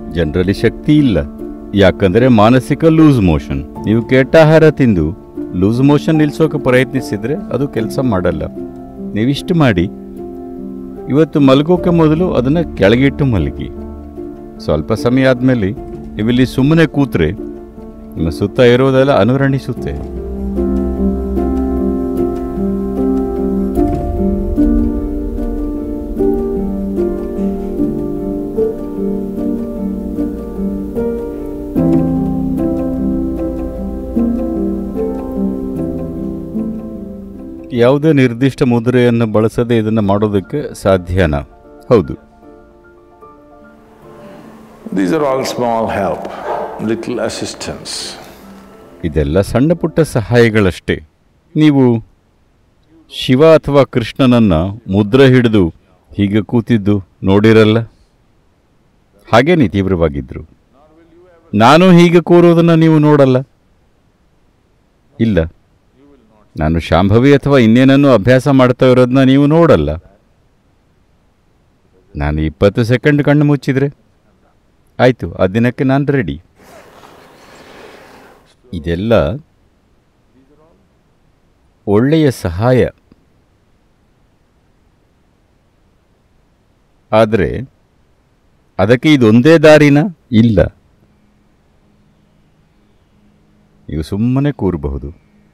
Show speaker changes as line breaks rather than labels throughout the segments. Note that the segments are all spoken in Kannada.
ಜನರಲ್ಲಿ ಶಕ್ತಿ ಇಲ್ಲ ಯಾಕಂದ್ರೆ ಮಾನಸಿಕ ಲೂಸ್ ಮೋಷನ್ ನೀವು ಕೆಟ್ಟ ಆಹಾರ ತಿಂದು ಲೂಸ್ ಮೋಷನ್ ನಿಲ್ಸೋಕೆ ಪ್ರಯತ್ನಿಸಿದ್ರೆ ಅದು ಕೆಲಸ ಮಾಡಲ್ಲ ನೀವಿಷ್ಟು ಮಾಡಿ ಇವತ್ತು ಮಲಗೋಕೆ ಮೊದಲು ಅದನ್ನು ಕೆಳಗಿಟ್ಟು ಮಲಗಿ ಸ್ವಲ್ಪ ಸಮಯ ಆದಮೇಲೆ ನೀವಿಲ್ಲಿ ಸುಮ್ಮನೆ ಕೂತ್ರೆ ನಿಮ್ಮ ಸುತ್ತ ಇರೋದೆಲ್ಲ ಅನುರಣಿಸುತ್ತೆ ಯಾವುದೇ ನಿರ್ದಿಷ್ಟ ಮುದ್ರೆಯನ್ನು ಬಳಸದೆ ಇದನ್ನು ಮಾಡೋದಕ್ಕೆ ಸಾಧ್ಯನಾ ಹೌದು
These are all small help, little assistance.
ಇದೆಲ್ಲ ಸಣ್ಣ ಪುಟ್ಟ ಸಹಾಯಗಳಷ್ಟೇ ನೀವು ಶಿವ ಅಥವಾ ಕೃಷ್ಣನನ್ನ ಮುದ್ರೆ ಹಿಡಿದು ಹೀಗೆ ಕೂತಿದ್ದು ನೋಡಿರಲ್ಲ ಹಾಗೇನೆ ತೀವ್ರವಾಗಿದ್ರು ನಾನು ಹೀಗೆ ಕೂರೋದನ್ನು ನೀವು ನೋಡಲ್ಲ ಇಲ್ಲ ನಾನು ಶಾಂಭವಿ ಅಥವಾ ಇನ್ನೇನನ್ನು ಅಭ್ಯಾಸ ಮಾಡ್ತಾ ಇರೋದನ್ನ ನೀವು ನೋಡಲ್ಲ ನಾನು ಇಪ್ಪತ್ತು ಸೆಕೆಂಡ್ ಕಣ್ಣು ಮುಚ್ಚಿದ್ರೆ ಆಯಿತು ಆ ದಿನಕ್ಕೆ ನಾನು ರೆಡಿ ಇದೆಲ್ಲ ಒಳ್ಳೆಯ ಸಹಾಯ ಆದರೆ ಅದಕ್ಕೆ ಇದೊಂದೇ ದಾರಿನ ಇಲ್ಲ ನೀವು ಸುಮ್ಮನೆ ಕೂರಬಹುದು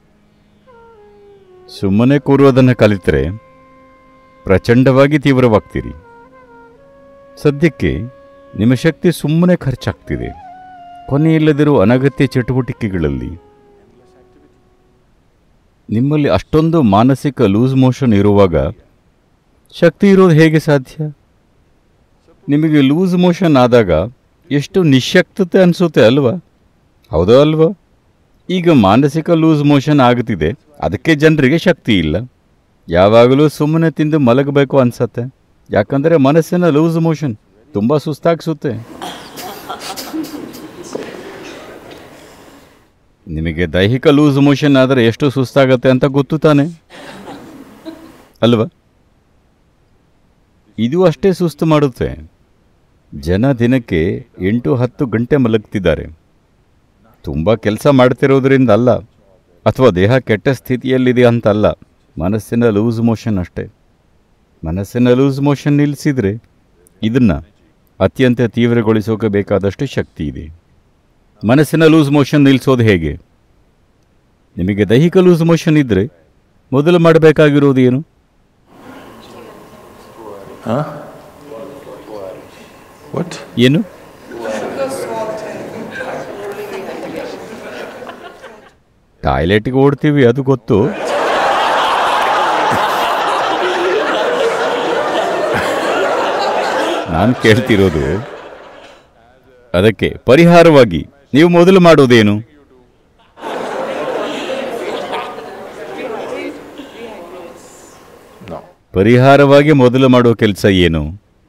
ಸುಮ್ಮನೆ ಕೂರುವುದನ್ನು ಕಲಿತರೆ ಪ್ರಚಂಡವಾಗಿ ತೀವ್ರವಾಗ್ತೀರಿ ಸದ್ಯಕ್ಕೆ ನಿಮ್ಮ ಶಕ್ತಿ ಸುಮ್ಮನೆ ಖರ್ಚಾಗ್ತಿದೆ ಕೊನೆಯಿಲ್ಲದಿರುವ ಅನಗತ್ಯ ಚಟುವಟಿಕೆಗಳಲ್ಲಿ ನಿಮ್ಮಲ್ಲಿ ಅಷ್ಟೊಂದು ಮಾನಸಿಕ ಲೂಸ್ ಮೋಷನ್ ಇರುವಾಗ ಶಕ್ತಿ ಇರೋದು ಹೇಗೆ ಸಾಧ್ಯ ನಿಮಗೆ ಲೂಸ್ ಮೋಷನ್ ಆದಾಗ ಎಷ್ಟು ನಿಶಕ್ತತೆ ಅನಿಸುತ್ತೆ ಅಲ್ವಾ ಹೌದೋ ಅಲ್ವಾ ಈಗ ಮಾನಸಿಕ ಲೂಸ್ ಮೋಷನ್ ಆಗುತ್ತಿದೆ ಅದಕ್ಕೆ ಜನರಿಗೆ ಶಕ್ತಿ ಇಲ್ಲ ಯಾವಾಗಲೂ ಸುಮ್ಮನೆ ತಿಂದು ಮಲಗಬೇಕು ಅನ್ಸತ್ತೆ ಯಾಕಂದರೆ ಮನಸ್ಸಿನ ಲೂಸ್ ಮೋಷನ್ ತುಂಬ ಸುಸ್ತಾಗಿಸುತ್ತೆ ನಿಮಗೆ ದೈಹಿಕ ಲೂಸ್ ಮೋಷನ್ ಆದರೆ ಎಷ್ಟು ಸುಸ್ತಾಗತ್ತೆ ಅಂತ ಗೊತ್ತು ತಾನೆ ಅಲ್ವಾ ಇದು ಅಷ್ಟೇ ಸುಸ್ತು ಮಾಡುತ್ತೆ ಜನ ದಿನಕ್ಕೆ ಎಂಟು ಹತ್ತು ಗಂಟೆ ಮಲಗ್ತಿದ್ದಾರೆ ತುಂಬ ಕೆಲಸ ಮಾಡ್ತಿರೋದ್ರಿಂದ ಅಲ್ಲ ಅಥವಾ ದೇಹ ಕೆಟ್ಟ ಸ್ಥಿತಿಯಲ್ಲಿದೆ ಅಂತಲ್ಲ ಮನಸ್ಸಿನ ಲೂಸ್ ಮೋಷನ್ ಅಷ್ಟೇ ಮನಸ್ಸಿನ ಲೂಸ್ ಮೋಷನ್ ನಿಲ್ಲಿಸಿದರೆ ಇದನ್ನು ಅತ್ಯಂತ ತೀವ್ರಗೊಳಿಸೋಕೆ ಬೇಕಾದಷ್ಟು ಶಕ್ತಿ ಇದೆ ಮನಸ್ಸಿನ ಲೂಸ್ ಮೋಷನ್ ನಿಲ್ಲಿಸೋದು ಹೇಗೆ ನಿಮಗೆ ದೈಹಿಕ ಲೂಸ್ ಮೋಷನ್ ಇದ್ದರೆ ಮೊದಲು ಮಾಡಬೇಕಾಗಿರೋದು ಏನು
Huh? What?
ಏನು ಟಾಯ್ಲೆಟ್ಗೆ ಓಡ್ತೀವಿ ಅದು ಗೊತ್ತು ನಾನು ಕೇಳ್ತಿರೋದು ಅದಕ್ಕೆ ಪರಿಹಾರವಾಗಿ ನೀವು ಮೊದಲು ಮಾಡೋದೇನು
No.
ಪರಿಹಾರವಾಗಿ ಮೊದಲು ಮಾಡೋ ಕೆಲಸ ಏನು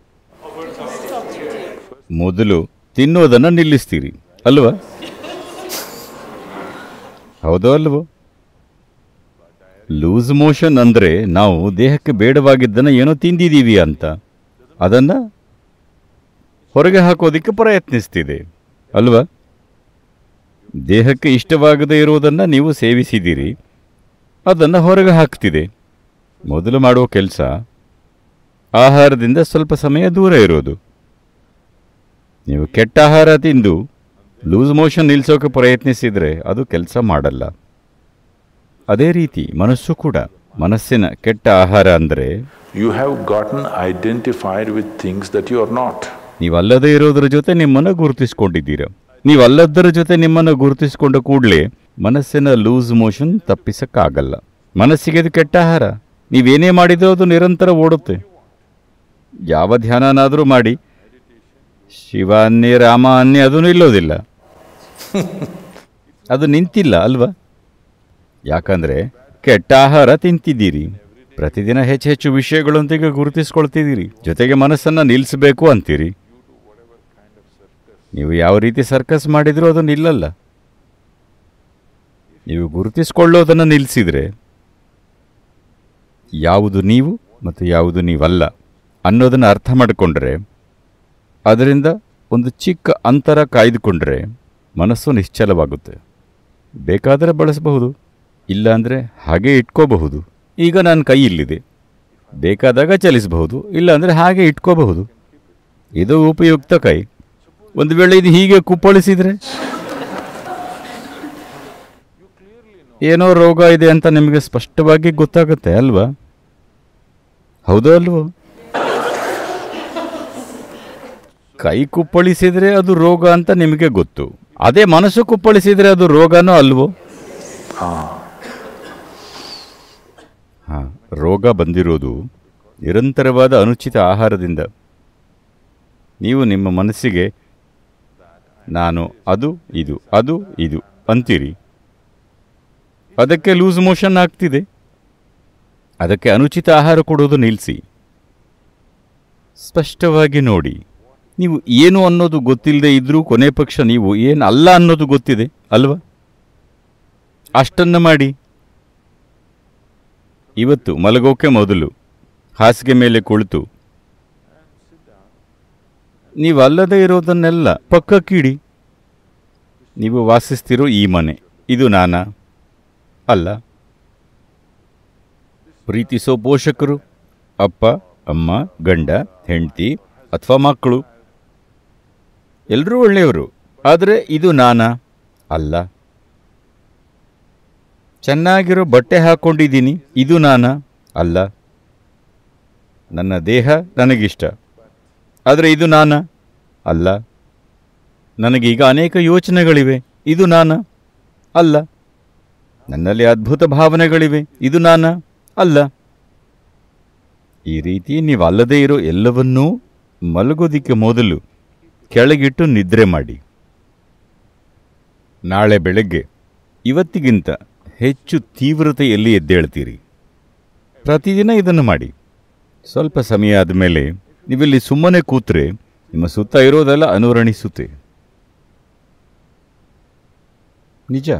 ಮೊದಲು ತಿನ್ನೋದನ್ನು ನಿಲ್ಲಿಸ್ತೀರಿ ಅಲ್ವಾ ಹೌದೋ ಅಲ್ವೋ ಲೂಸ್ ಮೋಷನ್ ಅಂದರೆ ನಾವು ದೇಹಕ್ಕೆ ಬೇಡವಾಗಿದ್ದನ್ನು ಏನೋ ತಿಂದಿದ್ದೀವಿ ಅಂತ ಅದನ್ನು ಹೊರಗೆ ಹಾಕೋದಕ್ಕೆ ಪ್ರಯತ್ನಿಸ್ತಿದೆ ಅಲ್ವಾ ದೇಹಕ್ಕೆ ಇಷ್ಟವಾಗದೇ ಇರುವುದನ್ನು ನೀವು ಸೇವಿಸಿದ್ದೀರಿ ಅದನ್ನು ಹೊರಗೆ ಹಾಕ್ತಿದೆ ಮೊದಲು ಮಾಡುವ ಕೆಲಸ ಆಹಾರದಿಂದ ಸ್ವಲ್ಪ ಸಮಯ ದೂರ ಇರೋದು ನೀವು ಕೆಟ್ಟ ಆಹಾರ ತಿಂದು ಲೂಸ್ ಮೋಷನ್ ನಿಲ್ಲಿಸೋಕೆ ಪ್ರಯತ್ನಿಸಿದರೆ ಅದು ಕೆಲಸ ಮಾಡಲ್ಲ ಅದೇ ರೀತಿ ಮನಸ್ಸು ಕೂಡ ಮನಸ್ಸಿನ ಕೆಟ್ಟ ಆಹಾರ ಅಂದರೆ
You have gotten identified with things that you are not.
ನೀವಲ್ಲದೇ ಇರೋದ್ರ ಜೊತೆ ನಿಮ್ಮನ್ನು ಗುರುತಿಸ್ಕೊಂಡಿದ್ದೀರ ನೀವಲ್ಲದರ ಜೊತೆ ನಿಮ್ಮನ್ನು ಗುರುತಿಸ್ಕೊಂಡ ಕೂಡಲೇ ಮನಸ್ಸಿನ ಲೂಸ್ ಮೋಷನ್ ತಪ್ಪಿಸಕ್ಕಾಗಲ್ಲ ಮನಸ್ಸಿಗೆ ಇದು ಕೆಟ್ಟ ಆಹಾರ ನೀವೇನೇ ಮಾಡಿದ್ರೂ ಅದು ನಿರಂತರ ಓಡುತ್ತೆ ಯಾವ ಧ್ಯಾನನಾದರೂ ಮಾಡಿ ಶಿವ ಅನ್ನೇ ರಾಮ ಅನ್ನೇ ಅದು ನಿಲ್ಲೋದಿಲ್ಲ ಅದು ನಿಂತಿಲ್ಲ ಅಲ್ವಾ ಯಾಕಂದ್ರೆ ಕೆಟ್ಟ ಆಹಾರ ತಿಂತಿದ್ದೀರಿ ಪ್ರತಿದಿನ ಹೆಚ್ಚು ಹೆಚ್ಚು ವಿಷಯಗಳೊಂದಿಗೆ ಗುರುತಿಸ್ಕೊಳ್ತಿದ್ದೀರಿ ಜೊತೆಗೆ ಮನಸ್ಸನ್ನು ನಿಲ್ಲಿಸಬೇಕು ಅಂತೀರಿ ನೀವು ಯಾವ ರೀತಿ ಸರ್ಕಸ್ ಮಾಡಿದ್ರೂ ಅದು ನಿಲ್ಲಲ್ಲ ನೀವು ಗುರುತಿಸ್ಕೊಳ್ಳೋದನ್ನು ನಿಲ್ಲಿಸಿದ್ರೆ ಯಾವುದು ನೀವು ಮತ್ತು ಯಾವುದು ನೀವಲ್ಲ ಅನ್ನೋದನ್ನು ಅರ್ಥ ಮಾಡಿಕೊಂಡ್ರೆ ಅದರಿಂದ ಒಂದು ಚಿಕ್ಕ ಅಂತರ ಕಾಯ್ದುಕೊಂಡ್ರೆ ಮನಸ್ಸು ನಿಶ್ಚಲವಾಗುತ್ತೆ ಬೇಕಾದರೆ ಬಳಸಬಹುದು ಇಲ್ಲಾಂದರೆ ಹಾಗೆ ಇಟ್ಕೋಬಹುದು ಈಗ ನನ್ನ ಕೈ ಇಲ್ಲಿದೆ ಬೇಕಾದಾಗ ಚಲಿಸಬಹುದು ಇಲ್ಲಾಂದರೆ ಹಾಗೆ ಇಟ್ಕೋಬಹುದು ಇದು ಉಪಯುಕ್ತ ಕೈ ಒಂದು ವೇಳೆ ಇದು ಹೀಗೆ ಕುಪ್ಪಳಿಸಿದರೆ ಏನೋ ರೋಗ ಇದೆ ಅಂತ ನಿಮಗೆ ಸ್ಪಷ್ಟವಾಗಿ ಗೊತ್ತಾಗುತ್ತೆ ಅಲ್ವಾ ಹೌದೋ ಅಲ್ವೋ ಕೈ ಕುಪ್ಪಳಿಸಿದ್ರೆ ಅದು ರೋಗ ಅಂತ ನಿಮಗೆ ಗೊತ್ತು ಅದೇ ಮನಸ್ಸು ಕುಪ್ಪಳಿಸಿದ್ರೆ ಅದು ರೋಗನೋ ಅಲ್ವೋ ಹಾ ರೋಗ ಬಂದಿರೋದು ನಿರಂತರವಾದ ಅನುಚಿತ ಆಹಾರದಿಂದ ನೀವು ನಿಮ್ಮ ಮನಸ್ಸಿಗೆ ನಾನು ಅದು ಇದು ಅದು ಇದು ಅಂತೀರಿ ಅದಕ್ಕೆ ಲೂಸ್ ಮೋಷನ್ ಆಗ್ತಿದೆ ಅದಕ್ಕೆ ಅನುಚಿತ ಆಹಾರ ಕೊಡೋದು ನಿಲ್ಲಿಸಿ ಸ್ಪಷ್ಟವಾಗಿ ನೋಡಿ ನೀವು ಏನು ಅನ್ನೋದು ಗೊತ್ತಿಲ್ಲದೆ ಇದ್ರೂ ಕೊನೆ ಪಕ್ಷ ನೀವು ಏನು ಅಲ್ಲ ಅನ್ನೋದು ಗೊತ್ತಿದೆ ಅಲ್ವಾ ಅಷ್ಟನ್ನು ಮಾಡಿ ಇವತ್ತು ಮಲಗೋಕೆ ಮೊದಲು ಹಾಸಿಗೆ ಮೇಲೆ ಕುಳಿತು ನೀವು ಅಲ್ಲದೆ ಇರೋದನ್ನೆಲ್ಲ ಪಕ್ಕಕ್ಕಿಡಿ ನೀವು ವಾಸಿಸ್ತಿರೋ ಈ ಮನೆ ಇದು ನಾನಾ ಅಲ್ಲ ಪ್ರೀತಿಸೋ ಪೋಷಕರು ಅಪ್ಪ ಅಮ್ಮ ಗಂಡ ಹೆಂಡತಿ ಅಥವಾ ಮಕ್ಕಳು ಎಲ್ಲರೂ ಒಳ್ಳೆಯವರು ಆದರೆ ಇದು ನಾನಾ ಅಲ್ಲ ಚೆನ್ನಾಗಿರೋ ಬಟ್ಟೆ ಹಾಕ್ಕೊಂಡಿದ್ದೀನಿ ಇದು ನಾನಾ ಅಲ್ಲ ನನ್ನ ದೇಹ ನನಗಿಷ್ಟ ಆದರೆ ಇದು ನಾನಾ ಅಲ್ಲ ನನಗೀಗ ಅನೇಕ ಯೋಚನೆಗಳಿವೆ ಇದು ನಾನಾ ಅಲ್ಲ ನನ್ನಲ್ಲಿ ಅದ್ಭುತ ಭಾವನೆಗಳಿವೆ ಇದು ನಾನಾ ಅಲ್ಲ ಈ ರೀತಿ ನೀವು ಅಲ್ಲದೇ ಇರೋ ಎಲ್ಲವನ್ನೂ ಮಲಗೋದಿಕ್ಕೆ ಮೊದಲು ಕೆಳಗಿಟ್ಟು ನಿದ್ರೆ ಮಾಡಿ ನಾಳೆ ಬೆಳಗ್ಗೆ ಇವತ್ತಿಗಿಂತ ಹೆಚ್ಚು ತೀವ್ರತೆಯಲ್ಲಿ ಎದ್ದೇಳ್ತೀರಿ ಪ್ರತಿದಿನ ಇದನ್ನು ಮಾಡಿ ಸ್ವಲ್ಪ ಸಮಯ ಆದಮೇಲೆ ನೀವಿಲ್ಲಿ ಸುಮ್ಮನೆ ಕೂತ್ರೆ ನಿಮ್ಮ ಸುತ್ತ ಇರೋದೆಲ್ಲ ಅನುರಣಿಸುತ್ತೆ ನಿಜ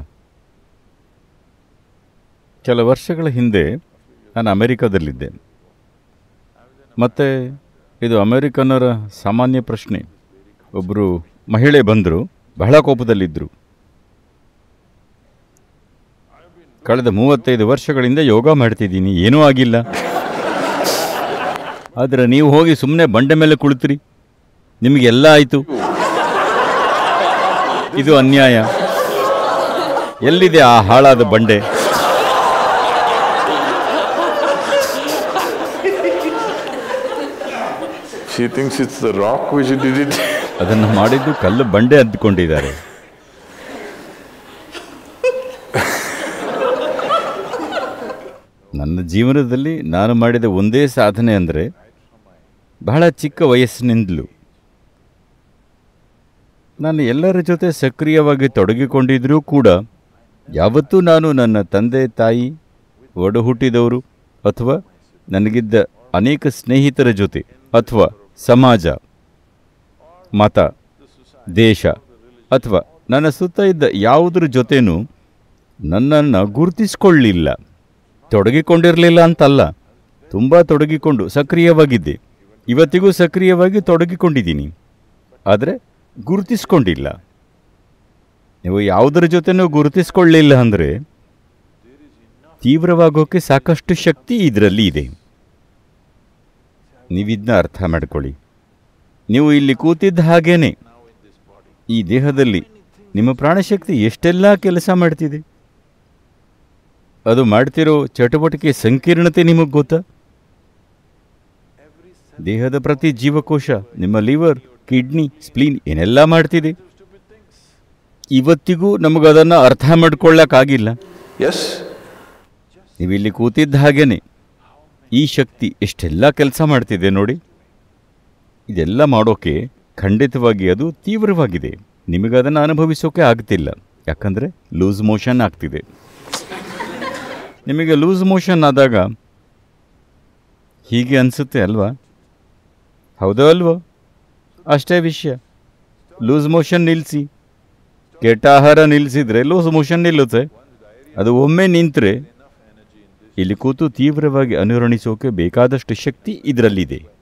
ಕೆಲ ವರ್ಷಗಳ ಹಿಂದೆ ನಾನು ಅಮೆರಿಕದಲ್ಲಿದ್ದೆ ಮತ್ತು ಇದು ಅಮೆರಿಕನ್ನರ ಸಾಮಾನ್ಯ ಪ್ರಶ್ನೆ ಒಬ್ಬರು ಮಹಿಳೆ ಬಂದರು ಬಹಳ ಕೋಪದಲ್ಲಿದ್ದರು ಕಳೆದ ಮೂವತ್ತೈದು ವರ್ಷಗಳಿಂದ ಯೋಗ ಮಾಡ್ತಿದ್ದೀನಿ ಏನೂ ಆಗಿಲ್ಲ ಆದರೆ ನೀವು ಹೋಗಿ ಸುಮ್ಮನೆ ಬಂಡೆ ಮೇಲೆ ಕುಳಿತ್ರಿ ನಿಮಗೆಲ್ಲ ಆಯಿತು ಇದು ಅನ್ಯಾಯ ಎಲ್ಲಿದೆ ಆ ಹಾಳಾದ ಬಂಡೆ
She thinks it's the rock which did it.
ಅದನ್ನು ಮಾಡಿದ್ದು ಕಲ್ಲು ಬಂಡೆ ಅಂದ್ಕೊಂಡಿದ್ದಾರೆ ನನ್ನ ಜೀವನದಲ್ಲಿ ನಾನು ಮಾಡಿದ ಒಂದೇ ಸಾಧನೆ ಅಂದರೆ ಬಹಳ ಚಿಕ್ಕ ವಯಸ್ಸಿನಿಂದಲೂ ನಾನು ಎಲ್ಲರ ಜೊತೆ ಸಕ್ರಿಯವಾಗಿ ತೊಡಗಿಕೊಂಡಿದ್ರೂ ಕೂಡ ಯಾವತ್ತೂ ನಾನು ನನ್ನ ತಂದೆ ತಾಯಿ ಒಡ ಹುಟ್ಟಿದವರು ಅಥವಾ ನನಗಿದ್ದ ಅನೇಕ ಸ್ನೇಹಿತರ ಜೊತೆ ಅಥವಾ ಸಮಾಜ ಮತ ದೇಶ ಅಥವಾ ನನ್ನ ಸುತ್ತ ಇದ್ದ ಯಾವುದರ ಜೊತೆನೂ ನನ್ನನ್ನು ಗುರುತಿಸ್ಕೊಳ್ಳಿಲ್ಲ ತೊಡಗಿಕೊಂಡಿರಲಿಲ್ಲ ಅಂತಲ್ಲ ತುಂಬ ತೊಡಗಿಕೊಂಡು ಸಕ್ರಿಯವಾಗಿದ್ದೆ ಇವತ್ತಿಗೂ ಸಕ್ರಿಯವಾಗಿ ತೊಡಗಿಕೊಂಡಿದ್ದೀನಿ ಆದರೆ ಗುರುತಿಸ್ಕೊಂಡಿಲ್ಲ ನೀವು ಯಾವುದರ ಜೊತೆನೂ ಗುರುತಿಸ್ಕೊಳ್ಳಿಲ್ಲ ಅಂದರೆ ತೀವ್ರವಾಗೋಕ್ಕೆ ಸಾಕಷ್ಟು ಶಕ್ತಿ ಇದರಲ್ಲಿ ಇದೆ ನೀವಿದ್ನ ಅರ್ಥ ಮಾಡ್ಕೊಳ್ಳಿ ನೀವು ಇಲ್ಲಿ ಕೂತಿದ್ದ ಹಾಗೇನೆ ಈ ದೇಹದಲ್ಲಿ ನಿಮ್ಮ ಪ್ರಾಣಶಕ್ತಿ ಎಷ್ಟೆಲ್ಲ ಕೆಲಸ ಮಾಡ್ತಿದೆ ಅದು ಮಾಡ್ತಿರೋ ಚಟುವಟಿಕೆ ಸಂಕೀರ್ಣತೆ ನಿಮಗೆ ಗೊತ್ತಾ ದೇಹದ ಪ್ರತಿ ಜೀವಕೋಶ ನಿಮ್ಮ ಲಿವರ್ ಕಿಡ್ನಿ ಸ್ಪ್ಲೀನ್ ಏನೆಲ್ಲ ಮಾಡ್ತಿದೆ ಇವತ್ತಿಗೂ ನಮಗದನ್ನು ಅರ್ಥ ಮಾಡ್ಕೊಳ್ಳೋಕ್ಕಾಗಿಲ್ಲ
Yes?
ನೀವಿಲ್ಲಿ ಕೂತಿದ್ದ ಹಾಗೇನೆ ಈ ಶಕ್ತಿ ಎಷ್ಟೆಲ್ಲ ಕೆಲಸ ಮಾಡ್ತಿದೆ ನೋಡಿ ಇದೆಲ್ಲ ಮಾಡೋಕೆ ಖಂಡಿತವಾಗಿ ಅದು ತೀವ್ರವಾಗಿದೆ ನಿಮಗದನ್ನು ಅನುಭವಿಸೋಕೆ ಆಗ್ತಿಲ್ಲ ಯಾಕಂದರೆ ಲೂಸ್ ಮೋಷನ್ ಆಗ್ತಿದೆ ನಿಮಗೆ ಲೂಸ್ ಮೋಷನ್ ಆದಾಗ ಹೀಗೆ ಅನಿಸುತ್ತೆ ಅಲ್ವಾ ಹೌದೋ ಅಲ್ವೋ ಅಷ್ಟೇ ವಿಷಯ ಲೂಸ್ ಮೋಷನ್ ನಿಲ್ಲಿಸಿ ಕೆಟ್ಟ ಆಹಾರ ನಿಲ್ಲಿಸಿದ್ರೆ ಲೂಸ್ ಮೋಷನ್ ನಿಲ್ಲುತ್ತೆ ಅದು ಒಮ್ಮೆ ನಿಂತರೆ ಇಲ್ಲಿ ಕೂತು ತೀವ್ರವಾಗಿ ಅನುರಣಿಸೋಕೆ ಬೇಕಾದಷ್ಟು ಶಕ್ತಿ ಇದರಲ್ಲಿದೆ